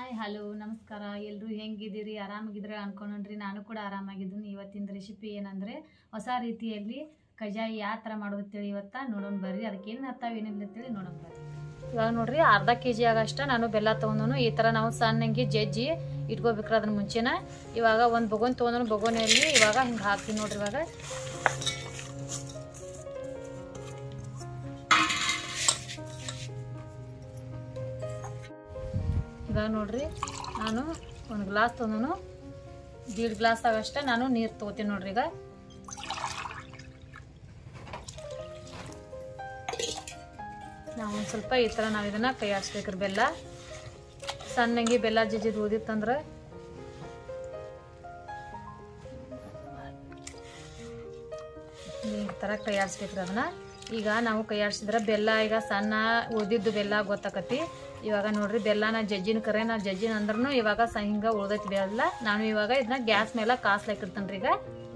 hi hello ನಮಸ್ಕಾರ ಎಲ್ಲರೂ ಹೆಂಗಿದ್ದೀರಿ ಆರಾಮಾಗಿದ್ರೆ ಅನ್ಕೊಂಡ್ರಿ ನಾನು ಕೂಡ ಆರಾಮಾಗಿದ್ದೀನಿ ಇವತ್ತಿನ ರೆಸಿಪಿ ಏನಂದರೆ ಹೊಸ ರೀತಿಯಲ್ಲಿ ಕಜಾಯಿ ಯಾವ ಥರ ಮಾಡೋದು ಅಂತೇಳಿ ಇವತ್ತ ನೋಡೋಣ ಬರ್ರಿ ಅದಕ್ಕೆ ಏನು ಹತ್ತಾವ ಏನಿಲ್ಲ ಅಂತೇಳಿ ನೋಡೋಣ ಬರ್ರಿ ಇವಾಗ ನೋಡ್ರಿ ಅರ್ಧ ಕೆ ಜಿ ಆಗಷ್ಟ ನಾನು ಬೆಲ್ಲ ತೊಗೊಂಡು ಈ ಥರ ನಾವು ಸಣ್ಣಂಗೆ ಜಜ್ಜಿ ಇಟ್ಕೋಬೇಕ್ರಿ ಅದನ್ನ ಮುಂಚೆನ ಇವಾಗ ಒಂದು ಬೊಗೋನ್ ತೊಗೊಂಡು ಬೊಗೋನಲ್ಲಿ ಇವಾಗ ಹಿಂಗೆ ಹಾಕ್ತೀನಿ ನೋಡ್ರಿ ಇವಾಗ ಇವಾಗ ನೋಡ್ರಿ ನಾನು ಒಂದು ಗ್ಲಾಸ್ ತೊಗೊಂಡು ದೀಡ್ ಗ್ಲಾಸ್ ಆಗಷ್ಟ ನಾನು ನೀರು ತೊಗೋತೀನಿ ನೋಡ್ರಿ ಈಗ ನಾವು ಒಂದು ಸ್ವಲ್ಪ ಈ ಥರ ನಾವು ಇದನ್ನು ಕೈ ಆಡಿಸ್ಬೇಕ್ರಿ ಬೆಲ್ಲ ಸಣ್ಣಂಗೆ ಬೆಲ್ಲ ಜಜ್ಜಿದ್ ಓದಿತ್ತಂದ್ರೆ ಈ ಥರ ಕೈ ಆಡಿಸ್ಬೇಕ್ರಿ ಅದನ್ನ ಈಗ ನಾವು ಕೈ ಆಡಿಸಿದ್ರೆ ಬೆಲ್ಲ ಈಗ ಸಣ್ಣ ಉಳ್ದಿದ್ದು ಬೆಲ್ಲ ಗೊತ್ತಾಕತಿ ಇವಾಗ ನೋಡ್ರಿ ಬೆಲ್ಲನ ಜಜ್ಜಿನ ಕರೆ ನಾ ಜಜ್ಜಿನ ಅಂದ್ರೂ ಇವಾಗ ಸ ಹಿಂಗೆ ಉಳ್ದೈತಿ ಬೆಲ್ಲ ನಾನು ಇವಾಗ ಇದನ್ನ ಗ್ಯಾಸ್ ಮೇಲೆ ಕಾಸ್ಲಾಕಿರ್ತೇನೆ ರೀ ಈಗ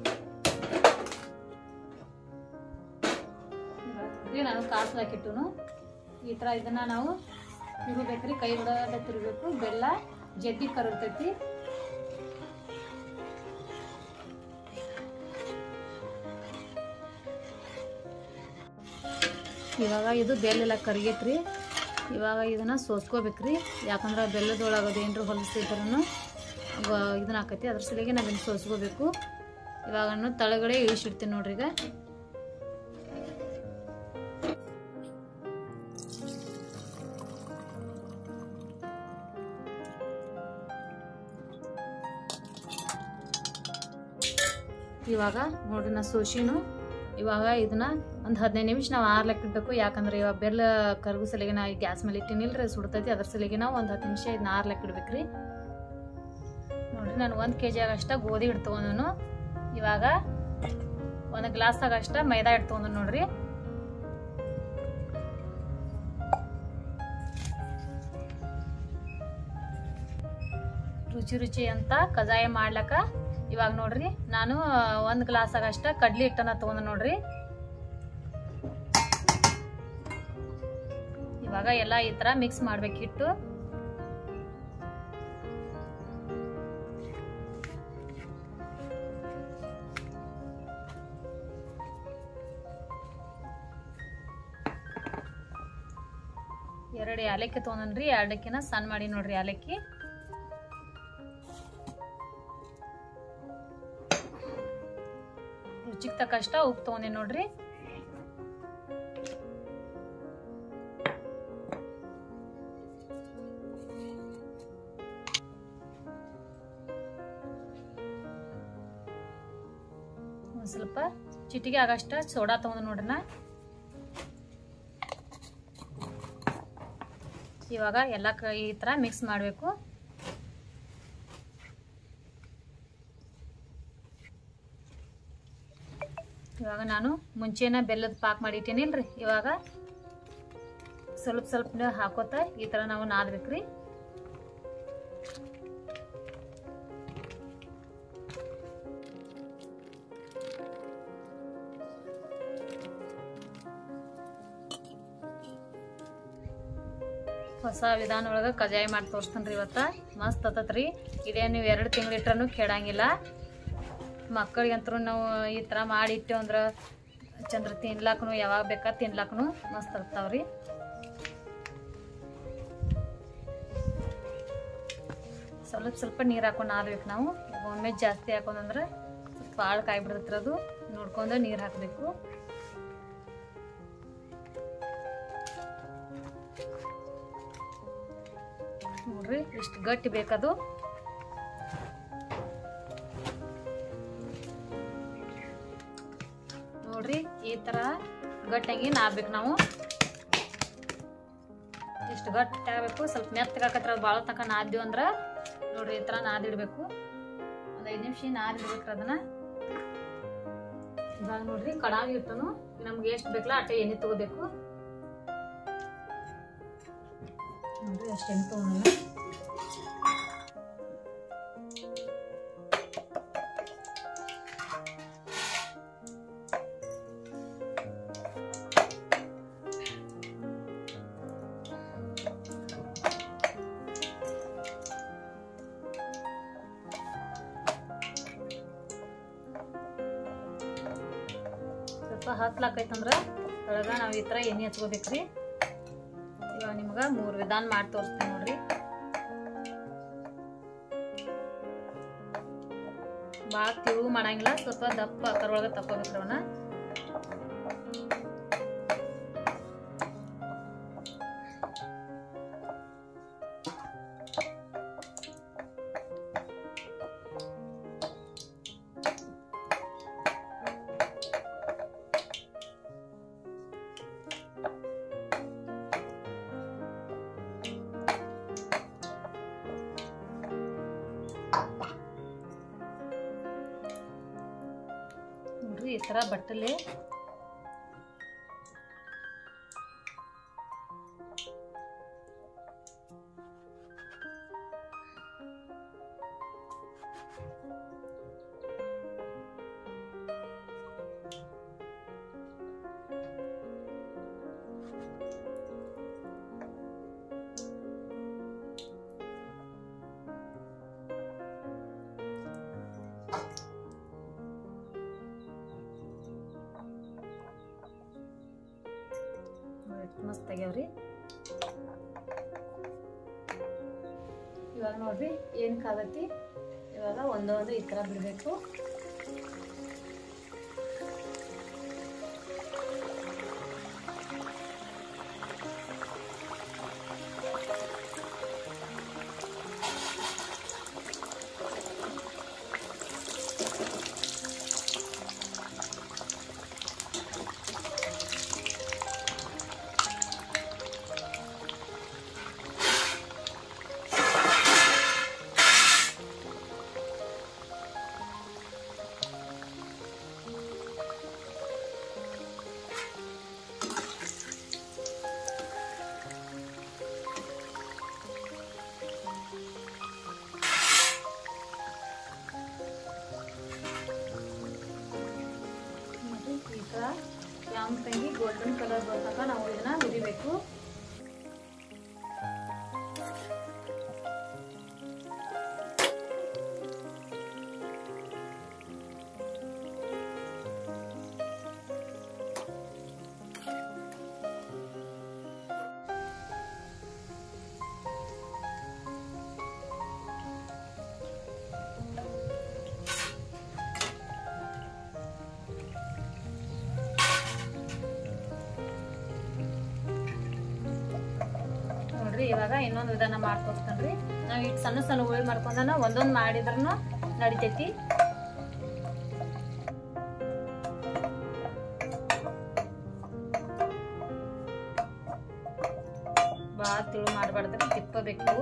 ಈಗ ನಾನು ಕಾಸ್ಲಾಕಿಟ್ಟು ಈ ಥರ ಇದನ್ನ ನಾವು ತಿರುಗಬೇಕ್ರಿ ಕೈ ಹೊಡೆದ ತಿರುಗಬೇಕು ಬೆಲ್ಲ ಜಡ್ಡಿ ಕರಗ್ತೈತಿ ಇವಾಗ ಇದು ಬೆಲ್ಲೆಲ್ಲ ಕರಿಗೈತ್ರಿ ಇವಾಗ ಇದನ್ನ ಸೋಸ್ಕೋಬೇಕ್ರಿ ಯಾಕಂದ್ರೆ ಬೆಲ್ಲದೊಳಗೆ ಏನ್ರ ಹೊಲಿಸಿದ್ರೂ ಇದನ್ನ ಹಾಕೈತಿ ಅದ್ರ ಸಲಿಗೆ ನಾವು ಇದನ್ನ ಸೋಸ್ಕೋಬೇಕು ಇವಾಗ ತಳಗಡೆ ಇಳಿಸಿಡ್ತೀನಿ ನೋಡ್ರಿ ಈಗ ಇವಾಗ ನೋಡ್ರಿ ನಾ ಸೋಸಿನು ಇವಾಗ ಇದನ್ನ ಒಂದು ಹದಿನೈದು ನಿಮಿಷ ನಾವು ಆರ್ಲಕ್ಕೆ ಇಡಬೇಕು ಯಾಕಂದ್ರೆ ಇವಾಗ ಬೆಲ್ಲ ಕರಗು ಸಲಿಗೆ ನಾ ಗ್ಯಾಸ್ ಮೇಲೆ ಇಟ್ಟಿನಿಲ್ರಿ ಸುಡ್ತೈತಿ ಅದ್ರ ಸಲಿಗೆ ನಾವು ಒಂದು ಹತ್ತು ನಿಮಿಷ ಇದನ್ನ ಆರ್ಲಕ್ಕೆ ಇಡ್ಬೇಕ್ರಿ ನೋಡ್ರಿ ನಾನು ಒಂದು ಕೆ ಜಿ ಆಗಷ್ಟ ಗೋಧಿ ಹಿಟ್ಟು ತೊಗೊಂಡನು ಇವಾಗ ಒಂದು ಗ್ಲಾಸ್ ಆಗಷ್ಟ ಮೈದಾ ಹಿಟ್ಟು ತೊಗೊಂಡು ನೋಡ್ರಿ ರುಚಿ ರುಚಿ ಅಂತ ಕಜಾಯ ಮಾಡ್ಲಕ್ಕ ಇವಾಗ ನೋಡ್ರಿ ನಾನು ಒಂದು ಗ್ಲಾಸ್ ಆಗಷ್ಟ ಕಡ್ಲಿ ಹಿಟ್ಟನ್ನ ತಗೊಂಡು ನೋಡ್ರಿ ಇವಾಗ ಎಲ್ಲ ಈ ತರ ಮಿಕ್ಸ್ ಮಾಡ್ಬೇಕು ಹಿಟ್ಟು ಎರಡು ಯಾಲಕ್ಕಿ ತೊಗೊಂಡ್ರಿ ಎರಡಕ್ಕಿನ ಸಣ್ಣ ಮಾಡಿ ನೋಡ್ರಿ ಯಾಲಕ್ಕಿ ರುಚಿಗೆ ತಕ್ಕಷ್ಟ ಉಪ್ಪು ತೊಗೊಂಡಿ ನೋಡ್ರಿ ಒಂದು ಸ್ವಲ್ಪ ಚಿಟಿಗೆ ಆಗಷ್ಟ ಸೋಡಾ ತೊಗೊಂಡು ನೋಡ್ರಿ ನಾ ಇವಾಗ ಎಲ್ಲ ಕ ಈ ಥರ ಮಿಕ್ಸ್ ಮಾಡಬೇಕು ಇವಾಗ ನಾನು ಮುಂಚೆನ ಬೆಲ್ಲದ ಪಾಕ್ ಮಾಡಿ ಇಟ್ಟೀನಿಲ್ರಿ ಇವಾಗ ಸ್ವಲ್ಪ ಸ್ವಲ್ಪ ಹಾಕೋತ ಈ ಥರ ನಾವು ನಾದ್ಬೇಕ್ರಿ ಹೊಸ ವಿಧಾನ ಒಳಗೆ ಕಜಾಯಿ ಮಾಡಿ ತೋರಿಸ್ತೇನೆ ಇವತ್ತ ಮಸ್ತ್ ಆತತ್ರಿ ಇದೇ ನೀವು ಎರಡು ತಿಂಗಳು ಇಟ್ರೂ ಕೆಡಂಗಿಲ್ಲ ಮಕ್ಕಳಿಗಂತೂ ನಾವು ಈ ಥರ ಮಾಡಿ ಇಟ್ಟೇವು ಅಂದ್ರೆ ಚಂದ್ರ ತಿನ್ಲಾಕ್ನು ಯಾವಾಗ ಬೇಕಾ ತಿನ್ಲಾಕ್ನು ಮಸ್ತ್ ಆಗ್ತಾವ್ರಿ ಸ್ವಲ್ಪ ಸ್ವಲ್ಪ ನೀರು ಹಾಕೊಂಡು ನಾದ್ಬೇಕು ನಾವು ಒಮ್ಮೆ ಜಾಸ್ತಿ ಹಾಕೊಂಡ್ರೆ ಸ್ವಲ್ಪ ಆಳು ಕಾಯಿ ಬಿಡ್ತೈತ್ರಿ ಅದು ನೋಡ್ಕೊಂಡು ನೀರು ಹಾಕಬೇಕು ನೋಡ್ರಿ ಇಷ್ಟು ಗಟ್ಟಿ ಬೇಕದು ನೋಡ್ರಿ ಈ ತರ ಗಟ್ಟಿಯಾಗಿ ನಾದ್ಬೇಕು ನಾವು ಇಷ್ಟು ಗಟ್ಟಿ ಆಗಬೇಕು ಸ್ವಲ್ಪ ಮೆತ್ತಗಾಕತ್ರ ಭಾಳ ತನಕ ನಾದ್ತೀವಿ ಅಂದ್ರೆ ನೋಡ್ರಿ ಈ ತರ ನಾದಿಡ್ಬೇಕು ಒಂದು ಐದು ನಿಮಿಷ ನಾದಿಡ್ಬೇಕ್ರಿ ಅದನ್ನ ಇವಾಗ ನೋಡ್ರಿ ಕಡಾಯಿ ಇಟ್ಟನು ನಮ್ಗೆ ಎಷ್ಟು ಬೇಕಲ್ಲ ಅಟ್ಟೆ ಎಣ್ಣೆ ತಗೋಬೇಕು ನೋಡ್ರಿ ಅಷ್ಟು ಎಣ್ಣೆ ತಗೊಂಡು ಸ್ವಲ್ಪ ಹತ್ಲಾಕೈತಂದ್ರೆ ಒಳಗೆ ನಾವು ಈ ಥರ ಎಣ್ಣೆ ಹಚ್ಕೋಬೇಕ್ರಿ ಇವಾಗ ನಿಮ್ಗೆ ಮೂರು ವಿಧಾನ ಮಾಡಿ ತೋರಿಸ್ತೇನೆ ನೋಡ್ರಿ ಭಾಳ ತಿಳು ಮಾಡಂಗಿಲ್ಲ ಸ್ವಲ್ಪ ದಪ್ಪ ಕರೊಳಗೆ ತಕ್ಕೋಬೇಕ್ರಿ ಅವನ್ನ ನೋಡ್ರಿ ಈ ಥರ ಬಟ್ಟಲೆ ಎಷ್ಟು ಮಸ್ತ್ ಆಗ್ಯಾವ್ರಿ ಇವಾಗ ನೋಡ್ರಿ ಏನು ಕಾಗತ್ತಿ ಇವಾಗ ಒಂದೊಂದು ಈ ಥರ ಬಿಡಬೇಕು ನೋಡ್ರಿ ಈ ಥರ ತಂಗಿ ಗೋಲ್ಡನ್ ಕಲರ್ ಬರ್ತಕ್ಕ ನಾವು ಇದನ್ನ ಹುರಿಬೇಕು ನೋಡ್ರಿ ಇವಾಗ ಇನ್ನೊಂದು ವಿಧಾನ ಮಾಡ್ಕೊಡ್ತೇನ್ರಿ ನಾವ್ ಇಟ್ ಸಣ್ಣ ಸಣ್ಣ ಉಳಿ ಮಾಡ್ಕೊಂಡನ ಒಂದೊಂದ್ ಮಾಡಿದ್ರೂ ನಡಿತೈತಿ ಭಾಳ ತಿಳು ಮಾಡಬಾರ್ದ್ರಿ ತಿಪ್ಪಬೇಕು ಇವು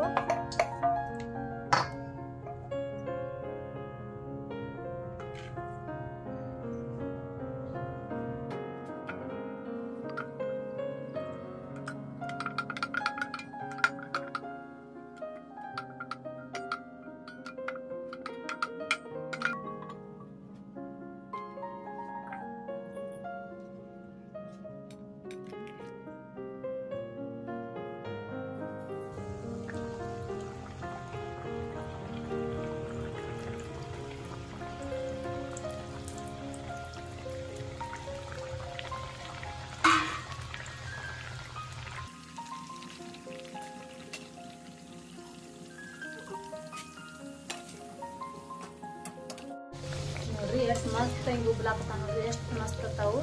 ನೋಡ್ರಿ ಎಷ್ಟು ಮಸ್ತ್ ಹಿಂಗ್ ಉಬ್ಲಾಕತ್ತ ನೋಡ್ರಿ ಎಷ್ಟು ಮಸ್ತ್ ಅತ್ತಾವು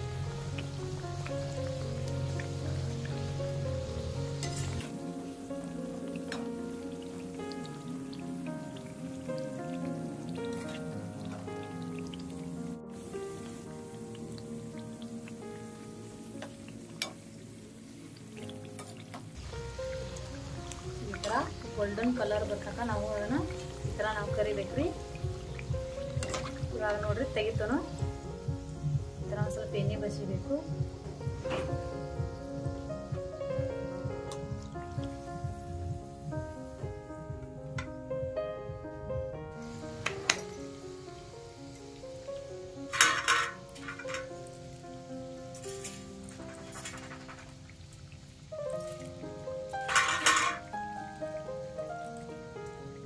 ಈ ಥರ ಗೋಲ್ಡನ್ ಕಲರ್ ಬೇಕಾಗ ನಾವು ಅದನ್ನ ಈ ಥರ ನಾವು ಕರಿಬೇಕ್ರಿ ಇವಾಗ ನೋಡ್ರಿ ತೆಗಿತನು ಈ ಥರ ಒಂದು ಸ್ವಲ್ಪ ಎಣ್ಣೆ ಬಸಿಬೇಕು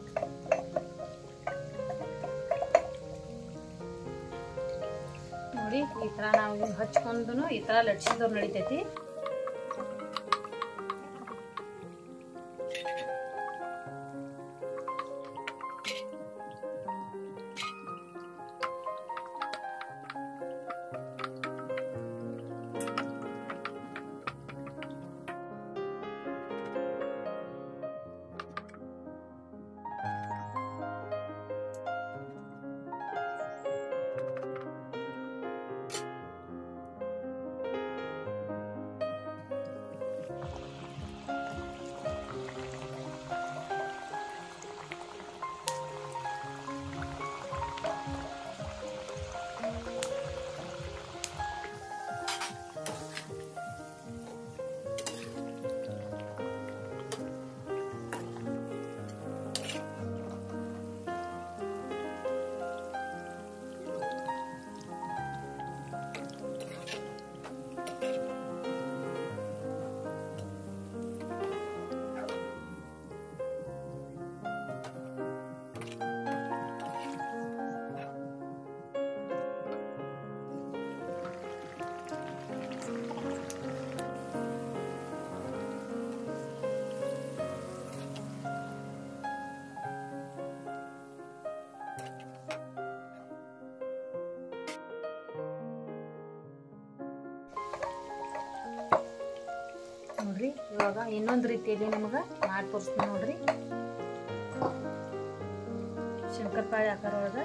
ನೋಡಿ ನೋಡ್ರಿ ಈ ಥರ ನಾವು ಹಚ್ಕೊಂಡು ಈ ಥರ ಲಟ್ಸಿದವ್ರು ನಡಿತೈತಿ ನೋಡ್ರಿ ಇವಾಗ ಇನ್ನೊಂದು ರೀತಿಯಲ್ಲಿ ನಿಮಗೆ ಮಾಡಿ ತೋರಿಸ್ತೀನಿ ನೋಡ್ರಿ ಶಂಕರಪಾಳಿ ಆಕಾರ ಒಳಗೆ